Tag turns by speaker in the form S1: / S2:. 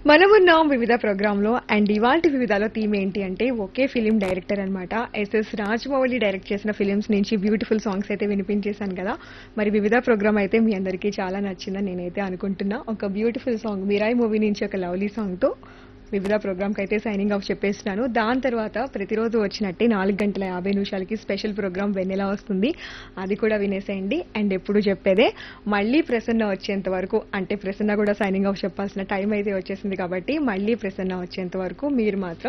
S1: మనమున్నాం వివిధ ప్రోగ్రాంలో అండ్ ఇవాళ వివిధలో థీమ్ ఏంటి అంటే ఒకే ఫిలిం డైరెక్టర్ అన్నమాట ఎస్ఎస్ రాజమౌళి డైరెక్ట్ చేసిన ఫిలిమ్స్ నుంచి బ్యూటిఫుల్ సాంగ్స్ అయితే వినిపించేశాను కదా మరి వివిధ ప్రోగ్రామ్ అయితే మీ అందరికీ చాలా నచ్చిందని నేనైతే అనుకుంటున్నా ఒక బ్యూటిఫుల్ సాంగ్ మిరాయి మూవీ నుంచి ఒక లవ్లీ సాంగ్తో వివిధ ప్రోగ్రామ్కి అయితే సైనింగ్ ఆఫ్ చెప్పేస్తున్నాను దాని తర్వాత ప్రతిరోజు వచ్చినట్టే నాలుగు గంటల యాభై నిమిషాలకి స్పెషల్ ప్రోగ్రామ్ వెన్నెలా వస్తుంది అది కూడా వినేసేయండి అండ్ ఎప్పుడు చెప్పేదే మళ్ళీ ప్రసన్న వచ్చేంత వరకు అంటే ప్రసన్న కూడా సైనింగ్ ఆఫ్ చెప్పాల్సిన టైం అయితే వచ్చేసింది కాబట్టి మళ్ళీ ప్రసన్న వచ్చేంత వరకు మీరు మాత్రం